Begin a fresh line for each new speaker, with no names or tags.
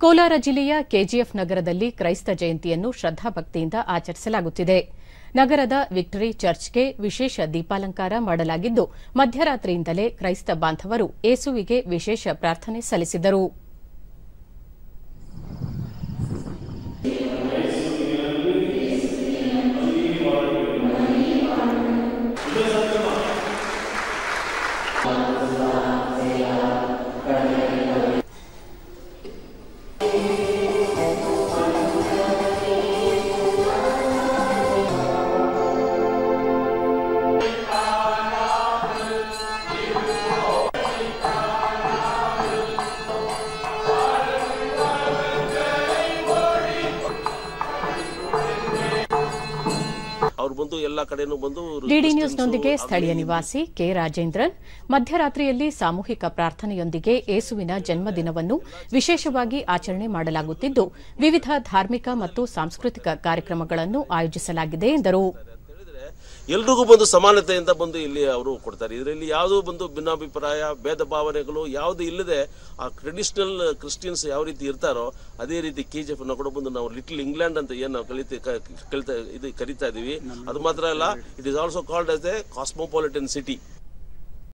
ಕೋಲಾರ ಜಿಲ್ಲೆಯ ಕೆಜಿಎಫ್ ನಗರದಲ್ಲಿ ಕ್ರೈಸ್ತ ಜಯಂತಿಯನ್ನು ಶ್ರದ್ದಾಭಕ್ತಿಯಿಂದ ಆಚರಿಸಲಾಗುತ್ತಿದೆ ನಗರದ ವಿಕ್ಟರಿ ಚರ್ಚ್ಗೆ ವಿಶೇಷ ದೀಪಾಲಂಕಾರ ಮಾಡಲಾಗಿದ್ದು ಮಧ್ಯರಾತ್ರಿಯಿಂದಲೇ ಕ್ರೈಸ್ತ ಬಾಂಧವರು ಏಸುವಿಗೆ ವಿಶೇಷ ಪ್ರಾರ್ಥನೆ ಸಲ್ಲಿಸಿದರು
ಅವ್ರು ಬಂದು ಎಲ್ಲಾ ಕಡೆನೂ ಬಂದು
ಡಿಡಿ ನ್ಯೂಸ್ನೊಂದಿಗೆ ಸ್ಥಳೀಯ ನಿವಾಸಿ ಕೆ ರಾಜೇಂದ್ರನ್ ಮಧ್ಯರಾತ್ರಿಯಲ್ಲಿ ಸಾಮೂಹಿಕ ಪ್ರಾರ್ಥನೆಯೊಂದಿಗೆ ಏಸುವಿನ ಜನ್ಮದಿನವನ್ನು ವಿಶೇಷವಾಗಿ ಆಚರಣೆ ಮಾಡಲಾಗುತ್ತಿದ್ದು ವಿವಿಧ ಧಾರ್ಮಿಕ ಮತ್ತು ಸಾಂಸ್ಕೃತಿಕ ಕಾರ್ಯಕ್ರಮಗಳನ್ನು ಆಯೋಜಿಸಲಾಗಿದೆ ಎಂದರು
ಎಲ್ರಿಗೂ ಬಂದು ಸಮಾನತೆಯಿಂದ ಬಂದು ಇಲ್ಲಿ ಅವರು ಕೊಡ್ತಾರೆ ಇದರಲ್ಲಿ ಯಾವುದೋ ಬಂದು ಭಿನ್ನಾಭಿಪ್ರಾಯ ಭೇದ ಭಾವನೆಗಳು ಯಾವುದು ಇಲ್ಲದೆ ಆ ಟ್ರೆಡಿಷನಲ್ ಕ್ರಿಸ್ಟಿಯನ್ಸ್ ಯಾವ ರೀತಿ ಇರ್ತಾರೋ ಅದೇ ರೀತಿ ಕೆ ಜಿ ಕೂಡ ಬಂದು ನಾವು ಲಿಟಲ್ ಇಂಗ್ಲೆಂಡ್ ಅಂತ ಏನು ನಾವು ಕಲಿತ ಕಲಿತಾ ಇದು ಕರಿತಾ ಇದೀವಿ ಅದು ಮಾತ್ರ ಅಲ್ಲ it is also called as a cosmopolitan city